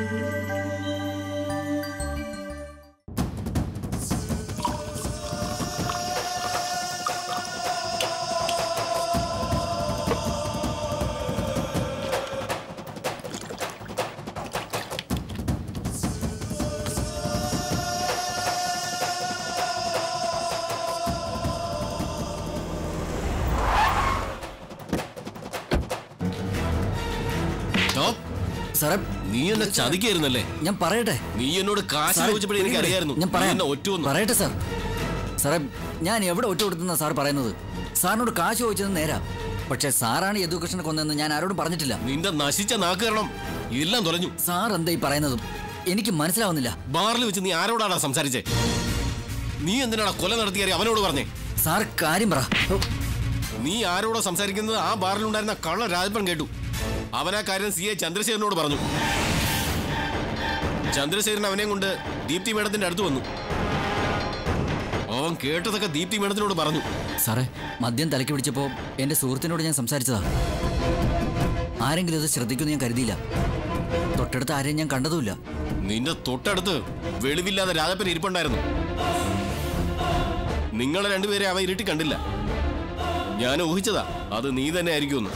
ഓ, സാറേ നീ എന്നെ ചതിക്കായിരുന്നല്ലേ ഞാൻ പറയട്ടെ നീ എന്നോട് കാശ് സാറേ, ചോദിച്ചപ്പോഴേ എനിക്ക് അറിയായിരുന്നു ഞാൻ നീ പറയാം എന്നെ ഒറ്റ പറയട്ടെ സാർ സാറേ ഞാൻ എവിടെ ഒറ്റ കൊടുത്തുന്ന സാർ പറയുന്നത് സാറിനോട് കാശ് ചോദിച്ചത് നേരാ പക്ഷേ സാറാണ് യദുകൃഷ്ണനെ കൊന്നതെന്ന് ഞാൻ ആരോടും പറഞ്ഞിട്ടില്ല നിന്റെ നശിച്ച നാക്ക് കാരണം എല്ലാം തുലഞ്ഞു സാർ എന്താ ഈ പറയുന്നതും എനിക്ക് മനസ്സിലാവുന്നില്ല ബാറിൽ വെച്ച് നീ ആരോടാടാ സംസാരിച്ചേ നീ എന്തിനാടാ കൊല നടത്തിയാരി അവനോട് പറഞ്ഞേ സാർ കാര്യം പറ ഓ, നീ ആരോടോ സംസാരിക്കുന്നത് ആ ബാറിലുണ്ടായിരുന്ന കള്ള രാജപ്പൻ കേട്ടു അവൻ ആ കാര്യം സി എ ചന്ദ്രശേഖരനോട് പറഞ്ഞു ചന്ദ്രശേഖരൻ അവനെ കൊണ്ട് ദീപ്തി മേഡത്തിന്റെ അടുത്ത് വന്നു അവൻ കേട്ടതൊക്കെ ദീപ്തി മേഡത്തിനോട് പറഞ്ഞു സാറേ മദ്യം തലയ്ക്ക് പിടിച്ചപ്പോൾ എൻ്റെ സുഹൃത്തിനോട് ഞാൻ സംസാരിച്ചതാ ആരെങ്കിലും ഇത് ശ്രദ്ധിക്കുമെന്ന് ഞാൻ കരുതിയില്ല തൊട്ടടുത്ത് ആരെയും ഞാൻ കണ്ടതുമില്ല നിന്റെ തൊട്ടടുത്ത് വെളിവില്ലാതെ രാജപ്പൻ ഇരിപ്പുണ്ടായിരുന്നു നിങ്ങളെ രണ്ടുപേരെ അവ ഇരുട്ടി കണ്ടില്ല ഞാൻ ഊഹിച്ചതാ അത് നീ തന്നെ ആയിരിക്കുമെന്ന്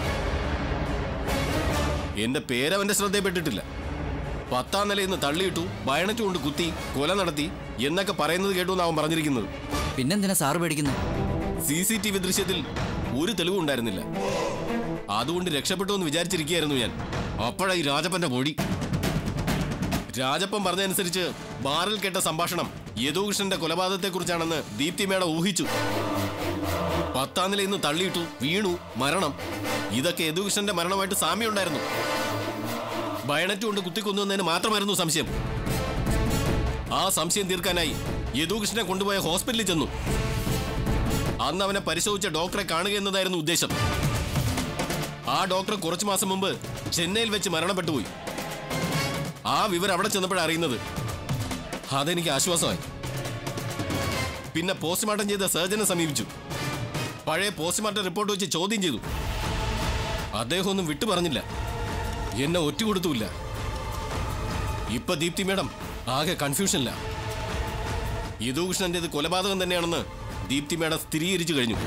എന്റെ പേരവന്റെ ശ്രദ്ധയിൽപ്പെട്ടിട്ടില്ല പത്താം നിലയിൽ നിന്ന് തള്ളിയിട്ടു ബയണറ്റ് കൊണ്ട് കുത്തി കൊല നടത്തി എന്നൊക്കെ പറയുന്നത് കേട്ടു എന്ന് അവൻ പറഞ്ഞിരിക്കുന്നത് പിന്നെന്തിനാ സാറ് പേടിക്കുന്നത് സി സി ടി വി ദൃശ്യത്തിൽ ഒരു തെളിവും ഉണ്ടായിരുന്നില്ല അതുകൊണ്ട് രക്ഷപ്പെട്ടു എന്ന് വിചാരിച്ചിരിക്കുകയായിരുന്നു ഞാൻ അപ്പോഴാ ഈ രാജപ്പന്റെ പൊടി രാജപ്പൻ പറഞ്ഞതനുസരിച്ച് ബാറിൽ കേട്ട സംഭാഷണം യദുകൃഷ്ണന്റെ കൊലപാതകത്തെക്കുറിച്ചാണെന്ന് ദീപ്തി മേഡം ഊഹിച്ചു പത്താം നിലയിൽ നിന്ന് തള്ളിയിട്ടു വീണു മരണം ഇതൊക്കെ യദുകൃഷ്ണന്റെ മരണമായിട്ട് സാമ്യമുണ്ടായിരുന്നു ബയണറ്റ് കൊണ്ട് കുത്തിക്കൊന്നതിന് മാത്രമായിരുന്നു സംശയം ആ സംശയം തീർക്കാനായി യദുകൃഷ്ണനെ കൊണ്ടുപോയ ഹോസ്പിറ്റലിൽ ചെന്നു അന്ന് അവനെ പരിശോധിച്ച ഡോക്ടറെ കാണുക എന്നതായിരുന്നു ഉദ്ദേശം ആ ഡോക്ടർ കുറച്ചു മാസം മുമ്പ് ചെന്നൈയിൽ വെച്ച് മരണപ്പെട്ടുപോയി ആ വിവരം അവിടെ ചെന്നപ്പോഴാണ് അറിയുന്നത് അതെനിക്ക് ആശ്വാസമായി പിന്നെ പോസ്റ്റ്മോർട്ടം ചെയ്ത സർജനെ സമീപിച്ചു പഴയ പോസ്റ്റ്മോർട്ടം റിപ്പോർട്ട് വെച്ച് ചോദ്യം ചെയ്തു അദ്ദേഹം ഒന്നും വിട്ടു പറഞ്ഞില്ല എന്നെ ഒറ്റ കൊടുത്തുമില്ല ഇപ്പൊ ദീപ്തി മേഡം ആകെ കൺഫ്യൂഷനില്ല യദുകൃഷ്ണന്റേത് കൊലപാതകം തന്നെയാണെന്ന് ദീപ്തി മേഡം സ്ഥിരീകരിച്ചു കഴിഞ്ഞു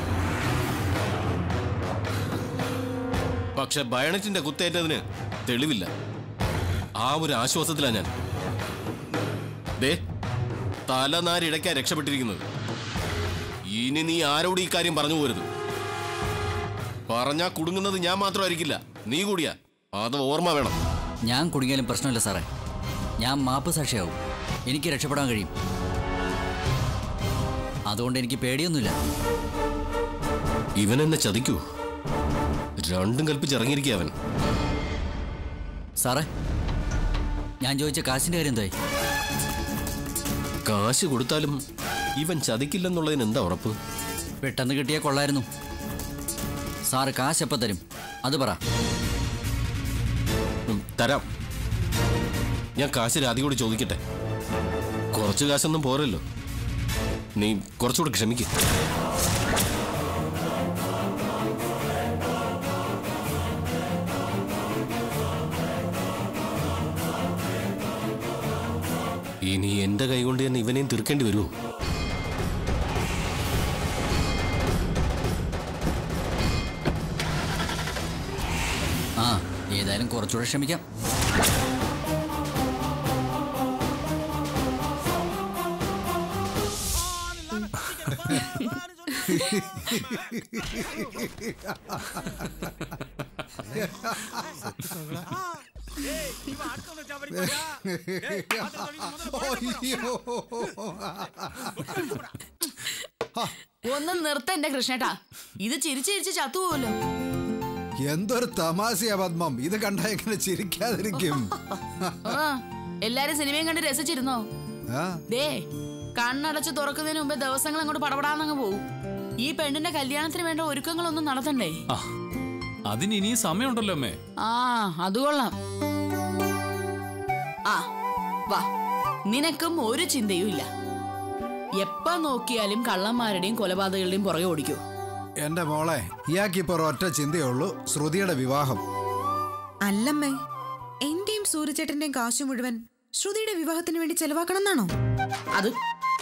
പക്ഷെ ബയണറ്റിന്റെ കുത്തേറ്റതിന് തെളിവില്ല ആ ഒരു ആശ്വാസത്തിലാണ് ഞാൻ ദേ തലനാരിടയ്ക്കാ രക്ഷപ്പെട്ടിരിക്കുന്നത് ഇനി നീ ആരോട് ഈ കാര്യം പറഞ്ഞു പോരുത് പറഞ്ഞാ കുടുങ്ങുന്നത് ഞാൻ മാത്രമായിരിക്കില്ല നീ കൂടിയാ അത് ഓർമ്മ വേണം ഞാൻ കുടുങ്ങിയാലും പ്രശ്നമില്ല സാറേ ഞാൻ മാപ്പ് സാക്ഷിയാവും എനിക്ക് രക്ഷപ്പെടാൻ കഴിയും അതുകൊണ്ട് എനിക്ക് പേടിയൊന്നുമില്ല ഇവൻ എന്നെ ചതിക്കൂ രണ്ടും കൽപ്പിച്ചിറങ്ങിയിരിക്കുക അവൻ സാറേ ഞാൻ ചോദിച്ച കാശിൻ്റെ കാര്യം എന്തായി കാശ് കൊടുത്താലും ഇവൻ ചതിക്കില്ലെന്നുള്ളതിന് എന്താ ഉറപ്പ് പെട്ടെന്ന് കിട്ടിയാൽ കൊള്ളായിരുന്നു സാറ് കാശ് എപ്പോൾ തരും അത് പറ ഉം, തരാം ഞാൻ കാശ് രാധികയോട് ചോദിക്കട്ടെ കുറച്ച് കാശൊന്നും പോരല്ലോ നീ കുറച്ചുകൂടെ ക്ഷമിക്ക ഇനി എന്റെ കൈകൊണ്ട് തന്നെ ഇവനെയും തീർക്കേണ്ടി വരുമോ ആ ഏതായാലും കുറച്ചുകൂടെ ക്ഷമിക്കാം ഒന്ന് നിർത്ത എന്റെ കൃഷ്ണേട്ടാ ഇത് ചിരിച്ച് ചിരിച്ച് ചത്തുപോവല്ലോ എന്തൊരു തമാശയാ പത്മം ഇത് കണ്ട എങ്ങനെ ചിരിക്കാതിരിക്കും ആ എല്ലാരും സിനിമയും കണ്ട് രസിച്ചിരുന്നോ ആ? ദേ കണ്ണടച്ച് തുറക്കുന്നതിന് മുമ്പേ ദിവസങ്ങൾ അങ്ങോട്ട് പടപടാന്നങ്ങ് പോവും ഈ പെണ്ണിന്റെ കല്യാണത്തിന് വേണ്ട ഒരുക്കങ്ങളൊന്നും നടത്തണ്ടേ ആ അതിന് ഇനിയും സമയമുണ്ടല്ലോ അമ്മേ ആ അത് കൊള്ളാം ആ വാ നിനക്കും ഒരു ചിന്തയും ഇല്ല എപ്പ നോക്കിയാലും കള്ളന്മാരുടെയും കൊലപാതകളുടെയും പുറകെ ഓടിക്കൂ എന്റെ മോളെ ഇയാൾക്കിപ്പോ ഒരൊറ്റ ചിന്തയുള്ളൂ ശ്രുതിയുടെ വിവാഹം അല്ലമ്മേ എന്റെയും സൂര്യചേട്ടന്റെയും കാശ് മുഴുവൻ ശ്രുതിയുടെ വിവാഹത്തിന് വേണ്ടി ചെലവാക്കണം എന്നാണോ അത്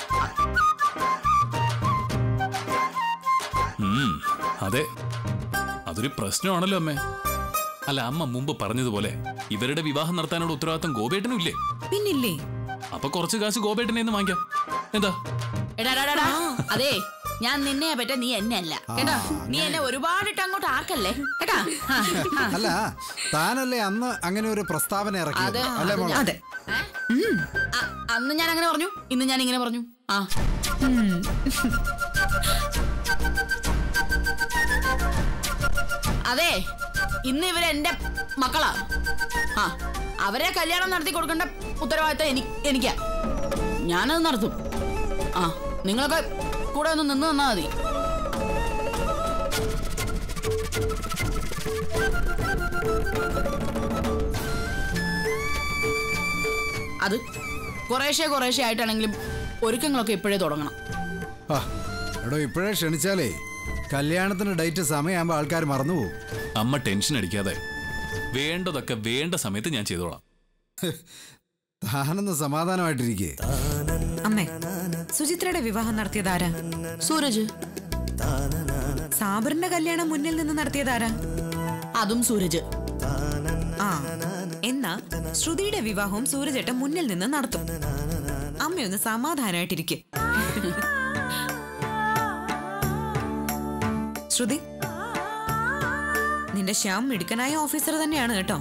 ഉം, അതെ അതൊരു പ്രശ്നമാണല്ലോ അമ്മേ അല്ല അമ്മ മുമ്പ് പറഞ്ഞതുപോലെ ഇവരുടെ വിവാഹം നടത്താനുള്ള ഉത്തരവാദിത്തം ഗോപേട്ടനും ഇല്ലേ പിന്നില്ലേ അപ്പൊ കുറച്ച് കാശ് ഗോപേട്ടനെ നിന്ന് വാങ്ങിക്കാം എന്താ എടാ എടാ, എടാ, എടാ. അതേ ഞാൻ നിന്നെ പറ്റ നീ എന്നെ അല്ല കേട്ടോ നീ എന്നെ ഒരുപാടിട്ട് അങ്ങോട്ട് ആക്കല്ലേ കേട്ടാ ആ, ആ. അല്ല താനല്ലേ അന്ന് അങ്ങനെ ഒരു പ്രസ്താവന ഇറക്കിയത് അതെ, അല്ലേ മോളെ അതെ ഏ? അ- അന്ന് ഞാൻ അങ്ങനെ പറഞ്ഞു ഇന്ന് ഞാൻ ഇങ്ങനെ പറഞ്ഞു ആ അതെ ഇന്ന് ഇവര് എന്റെ മക്കളാ ആ അവരെ കല്യാണം നടത്തി കൊടുക്കേണ്ട ഉത്തരവാദിത്തം എനിക്ക് എനിക്കാ ഞാനത് നടത്തും ആ നിങ്ങളൊക്കെ കൂടെ ഒന്ന് നിന്ന് തന്നാ മതി അത് കുറേശ്ശെ കുറേശ്ശെ ആയിട്ടാണെങ്കിലും ഒരുക്കങ്ങളൊക്കെ ഇപ്പോഴേ തുടങ്ങണം ആ, എടോ ഇപ്പോഴേ ക്ഷണിച്ചാലേ കല്യാണത്തിന് ഡേറ്റ് സമയമാകുമ്പോൾ ആൾക്കാർ മറന്നുപോകും അമ്മ ടെൻഷൻ അടിക്കാതെ വേണ്ടതൊക്കെ വേണ്ട സമയത്ത് ഞാൻ ചെയ്തോളാം താനൊന്ന് സമാധാനമായിട്ടിരിക്കേ അമ്മേ സുചിത്രയുടെ വിവാഹം നടത്തിയതാരാ സൂരജ് സാബറിന്റെ കല്യാണം മുന്നിൽ നിന്ന് നടത്തിയതാരാ അതും സൂരജ് ആ എന്നാ ശ്രുതിയുടെ വിവാഹവും സൂര്യചേട്ടൻ മുന്നിൽ നിന്ന് നടത്തും അമ്മയൊന്ന് സമാധാനമായിട്ടിരിക്കെ ശ്രുതി നിന്റെ ശ്യാം മിടുക്കനായ ഓഫീസർ തന്നെയാണ് കേട്ടോ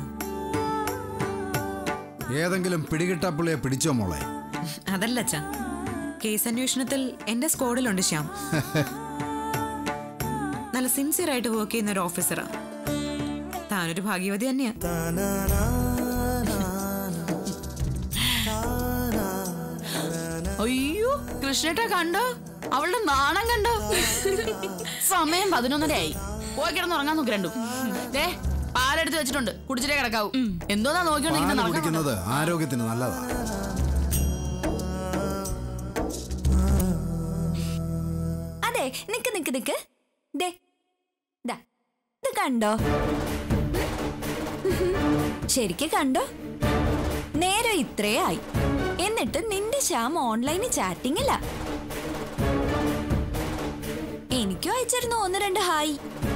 ഏതെങ്കിലും പിടികിട്ടപ്പുള്ളിയെ പിടിച്ചോ മോളെ അതല്ല അച്ഛാ കേസ് അന്വേഷണത്തിൽ എന്റെ സ്ക്വാഡിലുണ്ട് ശ്യാം നല്ല സിൻസിയർ ആയിട്ട് വർക്ക് ചെയ്യുന്ന ഒരു ഓഫീസറാ താനൊരു ഭാഗ്യവതി തന്നെയാ അയ്യോ കൃഷ്ണേട്ട കണ്ടോ അവളുടെ നാണം കണ്ടോ സമയം പതിനൊന്നരയായി പോയി കിടന്ന് ഉറങ്ങാൻ നോക്കി രണ്ടും ദേ പാലെടുത്ത് വെച്ചിട്ടുണ്ട് കുടിച്ചിട്ടേ കിടക്കാവൂ എന്തോന്നാ പാല് നോക്കിയോണ്ടിരിക്കുന്നത് കുടിക്കുന്നത് ആരോഗ്യത്തിന് നല്ലതാ അതെ നിക്ക് നിക്ക് നിക്ക് ദേ ദാ ഇത് കണ്ടോ ശരിക്ക് കണ്ടോ നേരെ ഇത്രേ ആയി എന്നിട്ട് നിന്റെ ശ്യാം ഓൺലൈനിൽ ചാറ്റിംഗില്ല എനിക്കും അയച്ചിരുന്നു ഒന്ന് രണ്ട് ഹായ്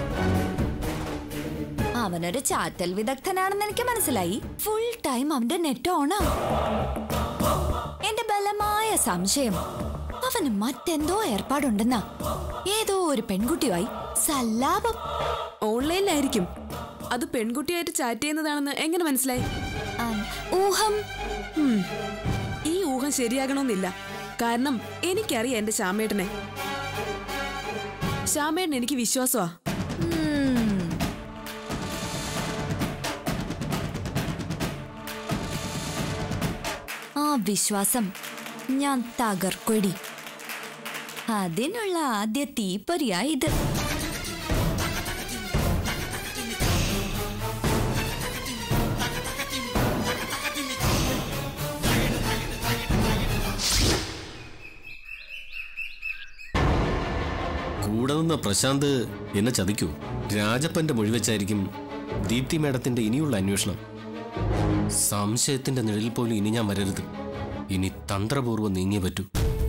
അവനൊരു ചാറ്റൽ വിദഗ്ധനാണെന്ന് എനിക്ക് മനസ്സിലായി ഫുൾ ടൈം അവന്റെ നെറ്റ് ഓണാ എന്റെ ബലമായ സംശയം അവന് മറ്റെന്തോ ഏർപ്പാടുണ്ടെന്നാ ഏതോ ഒരു പെൺകുട്ടിയുമായി സല്ലാപം ഓൺലൈനിലായിരിക്കും അത് പെൺകുട്ടിയായിട്ട് ചാറ്റ് ചെയ്യുന്നതാണെന്ന് എങ്ങനെ മനസ്സിലായി ആം, ഊഹം ഉം. ഈ ഊഹം ശരിയാകണമെന്നില്ല കാരണം എനിക്കറിയാം എന്റെ ശ്യാമേട്ടനെ ശ്യാമേട്ടൻ എനിക്ക് വിശ്വാസമാ ഉം. ആ വിശ്വാസം ഞാൻ തകർക്കൊടി അതിനുള്ള ആദ്യ തീപ്പൊരിയാ ഇത് കൂടെ നിന്ന പ്രശാന്ത് എന്നെ ചതിക്കൂ രാജപ്പന്റെ മൊഴി വെച്ചായിരിക്കും ദീപ്തി മേഡത്തിന്റെ ഇനിയുള്ള അന്വേഷണം സംശയത്തിന്റെ നിഴലിൽ പോലും ഇനി ഞാൻ വരരുത് ഇനി തന്ത്രപൂർവ്വം നീങ്ങിയേ പറ്റൂ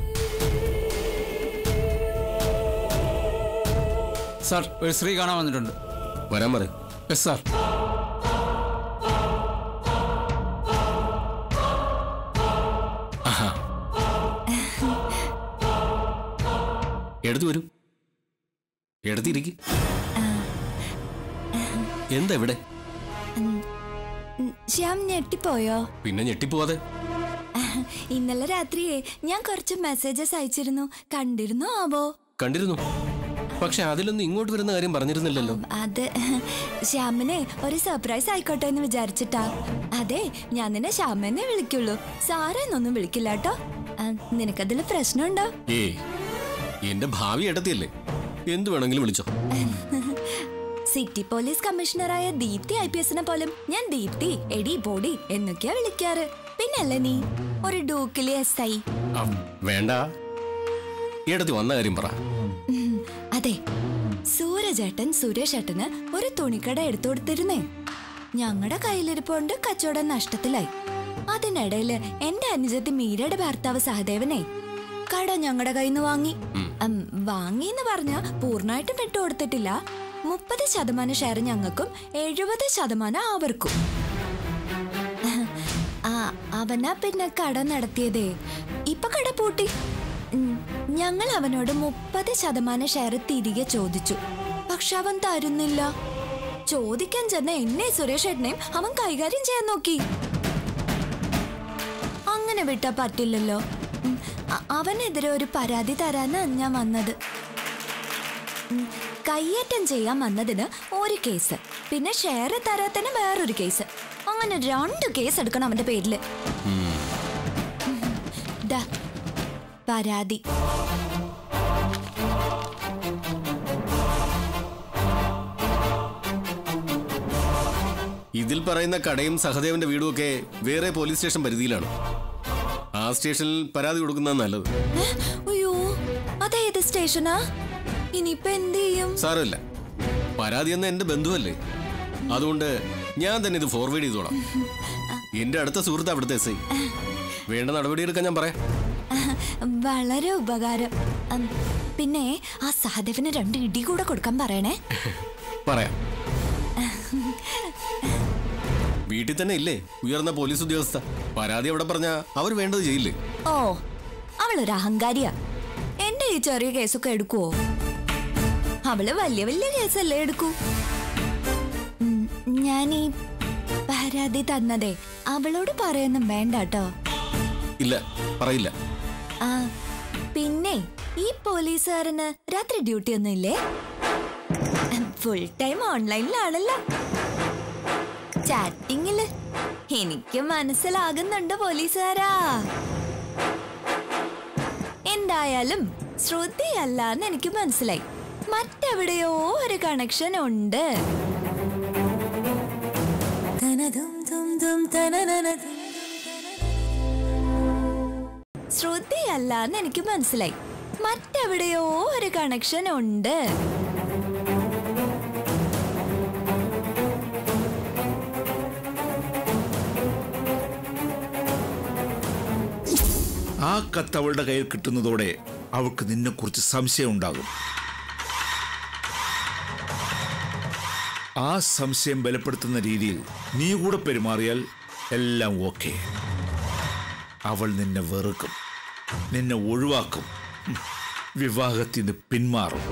സാർ ഒരു സ്ത്രീ കാണാൻ വന്നിട്ടുണ്ട് വരാൻ പറ യെസ് സാർ എടുത്തു വരൂ എടുത്തിരിക്കും എന്താ ഇവിടെ ഉം, ശ്യാം ഞെട്ടിപ്പോയോ പിന്നെ ഞെട്ടിപ്പോവാതെ ഇന്നലെ രാത്രിയെ ഞാൻ കുറച്ച് മെസ്സേജസ് അയച്ചിരുന്നു കണ്ടിരുന്നോ ആവോ കണ്ടിരുന്നു പക്ഷെ അതിലൊന്നും ഇങ്ങോട്ട് വരുന്ന കാര്യം പറഞ്ഞിരുന്നില്ലല്ലോ അത് ശ്യാമിനെ ഒരു സർപ്രൈസ് ആയിക്കോട്ടെ എന്ന് വിചാരിച്ചിട്ടാ അതെ ഞാൻ നിന്നെ ശ്യാമെന്നെ വിളിക്കുള്ളൂ സാറെന്നൊന്നും വിളിക്കില്ല കേട്ടോ ആ, നിനക്കതിൽ പ്രശ്നമുണ്ടോ ഏ എന്റെ ഭാവി എടുത്തിയല്ലേ എന്തു വേണമെങ്കിലും വിളിച്ചോ സിറ്റി പോലീസ് കമ്മീഷണറായ ദീപ്തി ഐ പി എസിനെ പോലും ഞാൻ ദീപ്തി എടി ബോഡി എന്നൊക്കെയാ വിളിക്കാറ് പിന്നല്ലേ നീ ഒരു ഡൂക്കിലെ എസ് ഐ ആ, വേണ്ട ഇടത്തി വന്ന കാര്യം പറ ഉം, അതെ സൂരജേട്ടൻ സുരേഷേട്ടന് ഒരു തുണിക്കട എടുത്തു കൊടുത്തിരുന്നേ ഞങ്ങളുടെ കയ്യിലിരിപ്പുണ്ട് കച്ചവടം നഷ്ടത്തിലായി അതിനിടയില് എന്റെ അനുജത്തി മീരയുടെ ഭർത്താവ് സഹദേവനെ കട ഞങ്ങളുടെ കയ്യിൽ നിന്ന് വാങ്ങി ഉം, വാങ്ങിന്ന് പറഞ്ഞ പൂർണ്ണമായിട്ടും വിട്ടുകൊടുത്തിട്ടില്ല മുപ്പത് ശതമാനം ഷെയർ ഞങ്ങൾക്കും എഴുപത് ശതമാനം അവർക്കും ആ അവനാ പിന്നെ കട നടത്തിയതേ ഇപ്പൊ കട പൂട്ടി ഉം, ഞങ്ങൾ അവനോട് മുപ്പത് ശതമാനം ഷെയർ തിരികെ ചോദിച്ചു പക്ഷെ അവൻ തരുന്നില്ല ചോദിക്കാൻ ചെന്ന എന്നെ സുരേഷ് ഏട്ടനെയും അവൻ കൈകാര്യം ചെയ്യാൻ നോക്കി അങ്ങനെ വിട്ടാ പറ്റില്ലല്ലോ ഉം, അ- അവനെതിരെ ഒരു പരാതി തരാനാ ഞാൻ വന്നത് ഉം, കയ്യേറ്റം ചെയ്യാൻ വന്നതിന് ഒരു കേസ് പിന്നെ ഷെയർ തരാത്തതിന് വേറൊരു കേസ് അങ്ങനെ രണ്ട് കേസ് എടുക്കണം അവന്റെ പേരില് ദാ, പരാതി ഇതിൽ പറയുന്ന കടയും സഹദേവന്റെ വീടും ഒക്കെ വേറെ പോലീസ് സ്റ്റേഷൻ പരിധിയിലാണ് ആ സ്റ്റേഷനിൽ പരാതി കൊടുക്കുന്നത് നല്ലത് ഏ? അയ്യോ അതേത് സ്റ്റേഷനാ ഇനിയിപ്പൊ എന്ത് ചെയ്യും സാരമില്ല പരാതി എന്ന എന്റെ ബന്ധുവല്ലേ അതുകൊണ്ട് ഞാൻ തന്നെ ഇത് ഫോർവേഡ് ചെയ്തോളാം എന്റെ അടുത്ത സുഹൃത്ത് അവിടുത്തെ എസ് ഐ വേണ്ട നടപടിയെടുക്കാൻ ഞാൻ പറയാം വളരെ ഉപകാരം ഉം, പിന്നെ ആ സഹദേവന് രണ്ട് ഇടി കൂടെ കൊടുക്കാൻ പറയണേ പറയാം വീട്ടിൽ തന്നെ ഇല്ലേ ഉയർന്ന പോലീസ് ഉദ്യോഗസ്ഥ പരാതി അവിടെ പറഞ്ഞ അവർ വേണ്ടത് ചെയ്യില്ലേ ഓ അവളൊരു അഹങ്കാരിയാ എന്റെ ഈ ചെറിയ കേസൊക്കെ എടുക്കുവോ അവള് വലിയ വലിയ കേസല്ലേ എടുക്കൂ ഉം, ഞാൻ ഈ പരാതി തന്നതേ അവളോട് പറയുന്നും വേണ്ട കേട്ടോ ഇല്ല പറയില്ല ആ പിന്നെ ഈ പോലീസുകാരന് രാത്രി ഡ്യൂട്ടി ഒന്നും ഇല്ലേ ഫുൾ ടൈം ഓൺലൈനിലാണല്ലോ ചാറ്റിങ്ങില് എനിക്ക് മനസ്സിലാകുന്നുണ്ട് പോലീസുകാരാ എന്തായാലും ശ്രുതിയല്ലാന്ന് എനിക്ക് മനസ്സിലായി മറ്റെവിടെയോ ഒരു കണക്ഷൻ ഉണ്ട് തനതും തും തും തനനനതും. ശ്രുതിയല്ലാന്ന് എനിക്ക് മനസ്സിലായി മറ്റെവിടെയോ ഒരു കണക്ഷൻ ഉണ്ട് ആ കത്ത് അവളുടെ കയ്യിൽ കിട്ടുന്നതോടെ അവൾക്ക് നിന്നെക്കുറിച്ച് സംശയം ഉണ്ടാകും ആ സംശയം ബലപ്പെടുത്തുന്ന രീതിയിൽ നീ കൂടെ പെരുമാറിയാൽ എല്ലാം ഓക്കെ അവൾ നിന്നെ വെറുക്കും നിന്നെ ഒഴിവാക്കും ഉം. വിവാഹത്തിൽ നിന്ന് പിന്മാറും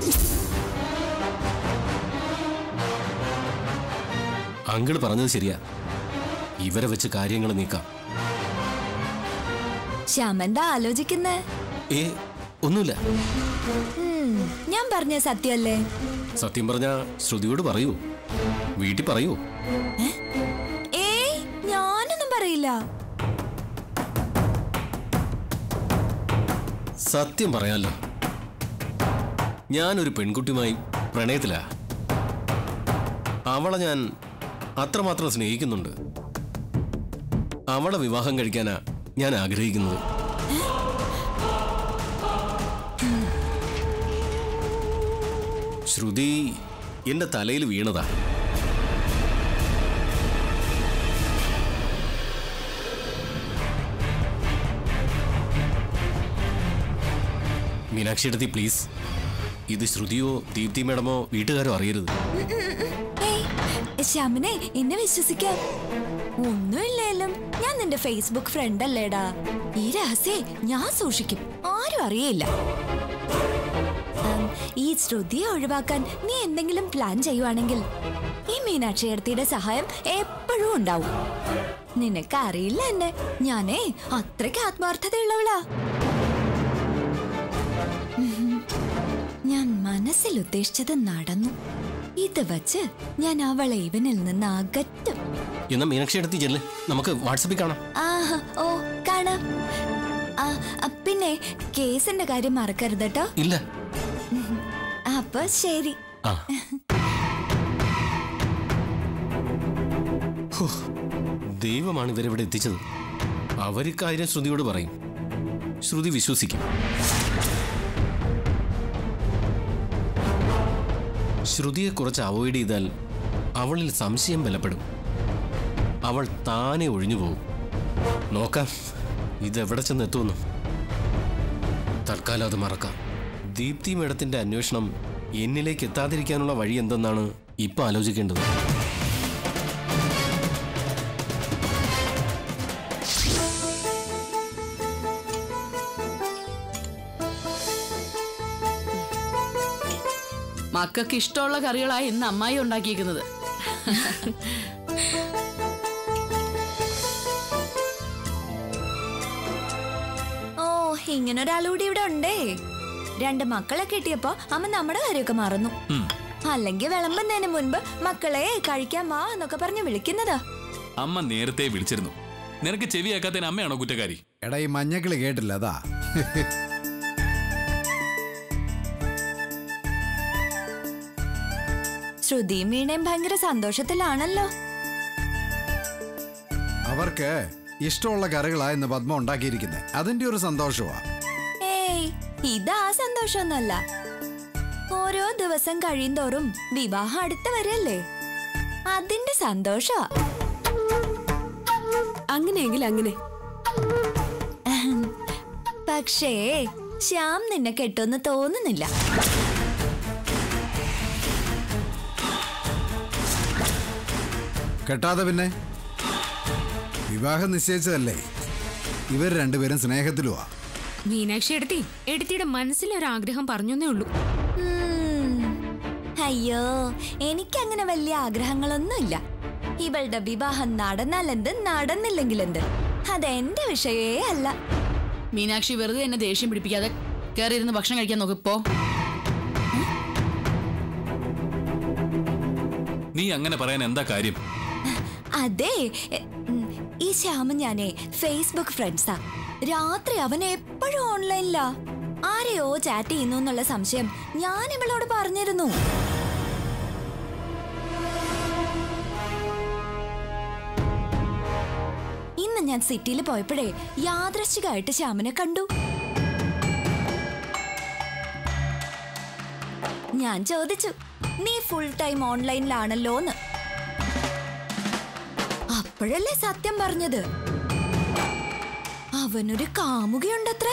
അങ്കിള് പറഞ്ഞത് ശരിയാ ഇവരെ വെച്ച് കാര്യങ്ങൾ നീക്കാം ശ്യാമെന്താ ആലോചിക്കുന്നേ ഏ ഒന്നുമില്ല ഉം, ഞാൻ പറഞ്ഞ സത്യമല്ലേ സത്യം പറഞ്ഞ ശ്രുതിയോട് പറയൂ വീട്ടിൽ പറയൂ ഏയ് ഞാനൊന്നും പറയില്ല സത്യം പറയാലോ ഞാനൊരു പെൺകുട്ടിയുമായി പ്രണയത്തിലാ അവളെ ഞാൻ അത്രമാത്രം സ്നേഹിക്കുന്നുണ്ട് അവളെ വിവാഹം കഴിക്കാനാ ഞാൻ ആഗ്രഹിക്കുന്നത് ശ്രുതി എന്റെ തലയിൽ വീണതാ മീനാക്ഷി എടുത്തി പ്ലീസ് ഇത് ശ്രുതിയോ ദീപ്തി മേഡമോ വീട്ടുകാരോ അറിയരുത് ഏയ് ശ്യാമിനെ എന്നെ വിശ്വസിക്കാം ഒന്നുമില്ലേലും ഞാൻ നിന്റെ ഫേസ്ബുക്ക് ഫ്രണ്ട് അല്ലേടാ ഈ രഹസ്യേ ഞാൻ സൂക്ഷിക്കും ആരും അറിയില്ല ഉം, ഈ ശ്രുതിയെ ഒഴിവാക്കാൻ നീ എന്തെങ്കിലും പ്ലാൻ ചെയ്യുവാണെങ്കിൽ ഈ മീനാക്ഷി എടുത്തിയുടെ സഹായം എപ്പോഴും ഉണ്ടാവും നിനക്ക് അറിയില്ല എന്നെ ഞാനേ അത്രയ്ക്ക് ആത്മാർത്ഥതയുള്ളവളാ ഉം. ഞാൻ മനസ്സിൽ ഉദ്ദേശിച്ചത് നടന്നു ഇത് വച്ച് ഞാൻ അവളെ ഇവനിൽ നിന്ന് അകറ്റും എന്നാ മീനാക്ഷി എടുത്തി ചെല്ല് നമുക്ക് വാട്സപ്പിൽ കാണാം ആഹാ ഓ കാണാം ആ, ആ, പിന്നെ കേസിന്റെ കാര്യം മറക്കരുത് കേട്ടോ ഇല്ല അപ്പൊ ശരി ആ ഹോ, ദൈവമാണ് ഇവരെവിടെ എത്തിച്ചത് അവരിക്കാര്യം ശ്രുതിയോട് പറയും ശ്രുതി വിശ്വസിക്കും ശ്രുതിയെ കുറച്ച് അവോയ്ഡ് ചെയ്താൽ അവളിൽ സംശയം ബലപ്പെടും അവൾ താനെ ഒഴിഞ്ഞു പോകും നോക്കാം ഇതെവിടെ ചെന്നെത്തുമെന്ന് തൽക്കാലം അത് മറക്കാം ദീപ്തി മേഡത്തിന്റെ അന്വേഷണം എന്നിലേക്ക് എത്താതിരിക്കാനുള്ള വഴി എന്തെന്നാണ് ഇപ്പൊ ആലോചിക്കേണ്ടത് മക്കൾക്ക് ഇഷ്ടമുള്ള കറികളായി ഇന്ന് അമ്മായി ഉണ്ടാക്കിയിരിക്കുന്നത് ഓ ഇങ്ങനൊരാളുകൂടി ഇവിടെ ഉണ്ടേ രണ്ട് മക്കളെ കിട്ടിയപ്പോ അമ്മ നമ്മുടെ കാര്യമൊക്കെ മറന്നു അല്ലെങ്കിൽ വിളമ്പുന്നതിന് മുൻപ് മക്കളെ കഴിക്കാൻ വാ എന്നൊക്കെ പറഞ്ഞ് വിളിക്കുന്നതാ അമ്മ നേരത്തെ വിളിച്ചിരുന്നു നിനക്ക് ചെവി കേൾക്കാത്തതിന് അമ്മയാണോ കുറ്റക്കാരി എടാ ഈ മഞ്ഞക്കിളി കേട്ടില്ല അതാ ശ്രുതിയും വീണയും ഭയങ്കര സന്തോഷത്തിലാണല്ലോ അവർക്ക് ഇഷ്ടമുള്ള കറികളാ ഇന്ന് പത്മ ഉണ്ടാക്കിയിരിക്കുന്നത് അതിന്റെ ഒരു സന്തോഷമാ ഏയ് ഇതാ സന്തോഷമൊന്നുമല്ല ഓരോ ദിവസം കഴിയുന്തോറും വിവാഹം അടുത്ത് വരല്ലേ അതിന്റെ സന്തോഷമാ അങ്ങനെയെങ്കിൽ അങ്ങനെ പക്ഷേ ശ്യാം നിന്നെ കെട്ടുമെന്ന് തോന്നുന്നില്ല കെട്ടാതെ പിന്നെ വിവാഹം നിശ്ചയിച്ചതല്ലേ ഇവർ രണ്ടുപേരും സ്നേഹത്തിലുമാ മീനാക്ഷി എടുത്തി എടുത്തിയുടെ മനസ്സിലൊരാഗ്രഹം പറഞ്ഞേ ഉള്ളൂ ഉം. അയ്യോ എനിക്കങ്ങനെ വലിയ ആഗ്രഹങ്ങളൊന്നുമില്ല ഇവളുടെ വിവാഹം നടന്നാലെന്ത് നടന്നില്ലെങ്കിലെന്ത് അതെന്റെ വിഷയേ അല്ല മീനാക്ഷി വെറുതെ എന്നെ ദേഷ്യം പിടിപ്പിക്കാതെ കയറി ഇരുന്ന് ഭക്ഷണം കഴിക്കാൻ നോക്കിപ്പോ നീ അങ്ങനെ പറയാൻ എന്താ കാര്യം അതെ എ, ഉം, ഈ ശ്യാമൻ ഞാനേ ഫേസ്ബുക്ക് ഫ്രണ്ട്സാ രാത്രി അവൻ എപ്പോഴും ഓൺലൈനിലാ ആരെയോ ചാറ്റ് ചെയ്യുന്നു എന്നുള്ള സംശയം ഞാൻ ഇവളോട് പറഞ്ഞിരുന്നു ഇന്ന് ഞാൻ സിറ്റിയിൽ പോയപ്പോഴേ യാദൃശ്ചികമായിട്ട് ശ്യാമിനെ കണ്ടു ഞാൻ ചോദിച്ചു നീ ഫുൾ ടൈം ഓൺലൈനിലാണല്ലോന്ന് അപ്പോഴല്ലേ സത്യം പറഞ്ഞത് അവനൊരു കാമുകയുണ്ടത്രേ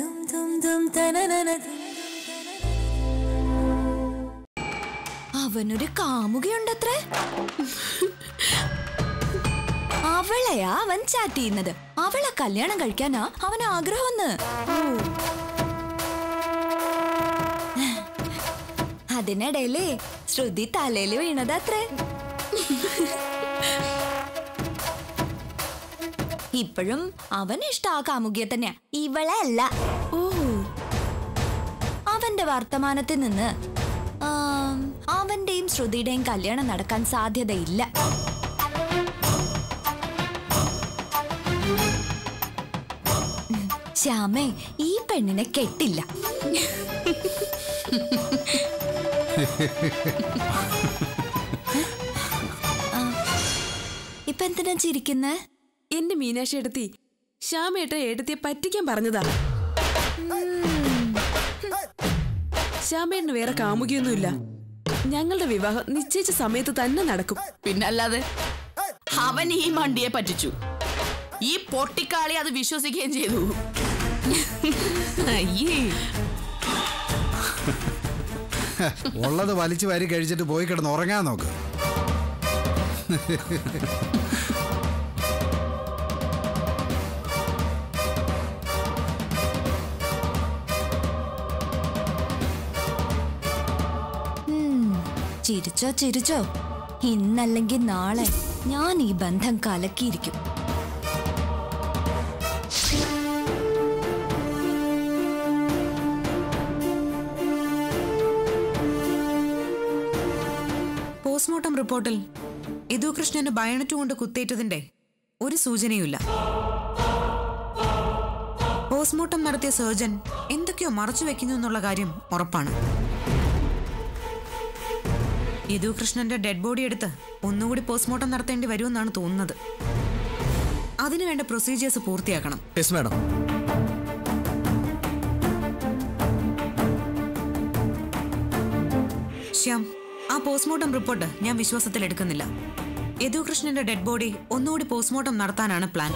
അവനൊരു കാമുകയുണ്ടത്രേ അവളെയാ അവൻ ചാറ്റ് ചെയ്യുന്നത് അവളെ കല്യാണം കഴിക്കാനാ അവൻ ആഗ്രഹമെന്ന് അതിനിടയിലേ ശ്രുതി തലയിൽ വീണതത്രേ ഇപ്പോഴും അവൻ ഇഷ്ട ആ കാമുകിയെ തന്നെയാ ഇവളെ അല്ല ഓ അവന്റെ വർത്തമാനത്തിൽ നിന്ന് ആം, അവന്റെയും ശ്രുതിയുടെയും കല്യാണം നടക്കാൻ സാധ്യതയില്ല ഉം, ശ്യാമേ ഈ പെണ്ണിനെ കെട്ടില്ല ആ, ഇപ്പൊ എന്തിനാ ചിരിക്കുന്നേ എന്റെ മീനാക്ഷി എടുത്തി ശ്യാമേട്ട ഏട്ടത്തിയെ പറ്റിക്കാൻ പറഞ്ഞതാ ശ്യാമേട്ടന് വേറെ കാമുകിയൊന്നുമില്ല ഞങ്ങളുടെ വിവാഹം നിശ്ചയിച്ച സമയത്ത് തന്നെ നടക്കും പിന്നല്ലാതെ അവൻ ഈ മണ്ടിയെ പറ്റിച്ചു ഈ പൊട്ടിക്കാളി അത് വിശ്വസിക്കുകയും ചെയ്തു അയ്യേ ഉള്ളത് വലിച്ചു വാരി കഴിച്ചിട്ട് പോയി കിടന്ന് ഉറങ്ങാൻ നോക്ക് ഉം, ചിരിച്ചോ ചിരിച്ചോ ഇന്നല്ലെങ്കിൽ നാളെ ഞാൻ ഈ ബന്ധം കലക്കിയിരിക്കും പോസ്റ്റ്മോർട്ടം റിപ്പോർട്ടിൽ യദുകൃഷ്ണന് ബയണറ്റ് കൊണ്ട് കുത്തേറ്റതിന്റെ ഒരു സൂചനയുമില്ല പോസ്റ്റ്മോർട്ടം നടത്തിയ സർജൻ എന്തൊക്കെയോ മറച്ചു വെക്കുന്നു എന്നുള്ള കാര്യം ഉറപ്പാണ് യദുകൃഷ്ണന്റെ ഡെഡ് ബോഡി എടുത്ത് ഒന്നുകൂടി പോസ്റ്റ്മോർട്ടം നടത്തേണ്ടി വരുമെന്നാണ് തോന്നുന്നത് അതിനുവേണ്ട പ്രൊസീജിയേഴ്സ് പൂർത്തിയാക്കണം യെസ് മാഡം ശ്യാം ആ പോസ്റ്റ്മോർട്ടം റിപ്പോർട്ട് ഞാൻ വിശ്വാസത്തിൽ എടുക്കുന്നില്ല യദുകൃഷ്ണന്റെ ഡെഡ് ബോഡി ഒന്നുകൂടി പോസ്റ്റ്മോർട്ടം നടത്താനാണ് പ്ലാൻ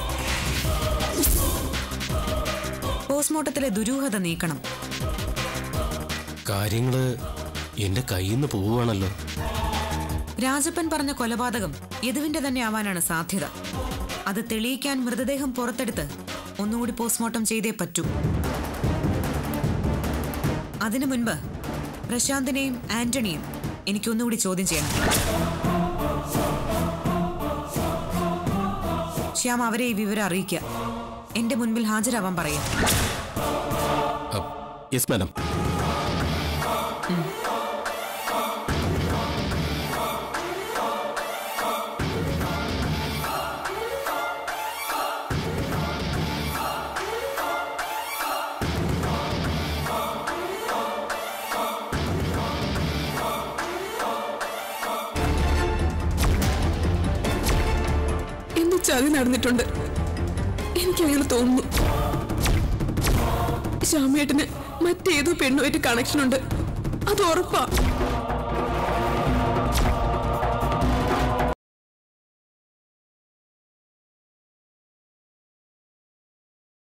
പോസ്റ്റ്മോർട്ടത്തിലെ ദുരൂഹത നീക്കണം കാര്യങ്ങള് എന്റെ കയ്യിൽ നിന്ന് പോവുകയാണല്ലോ രാജപ്പൻ പറഞ്ഞ കൊലപാതകം യദുവിന്റെ തന്നെ ആവാനാണ് സാധ്യത അത് തെളിയിക്കാൻ മൃതദേഹം പുറത്തെടുത്ത് ഒന്നുകൂടി പോസ്റ്റ്മോർട്ടം ചെയ്തേ പറ്റൂ അതിനു മുൻപ് പ്രശാന്തിനെയും ആന്റണിയും എനിക്കൊന്നുകൂടി ചോദ്യം ചെയ്യണം ശ്യാം അവരെ ഈ വിവരം അറിയിക്കുക എന്റെ മുൻപിൽ ഹാജരാവാൻ പറയാം യെസ് മാഡം എന്തോ ചതി നടന്നിട്ടുണ്ട് എനിക്കങ്ങനെ തോന്നുന്നു ശ്യാമേട്ടന് മറ്റേതോ പെണ്ണുമായിട്ട് കണക്ഷൻ ഉണ്ട് അത് ഉറപ്പാ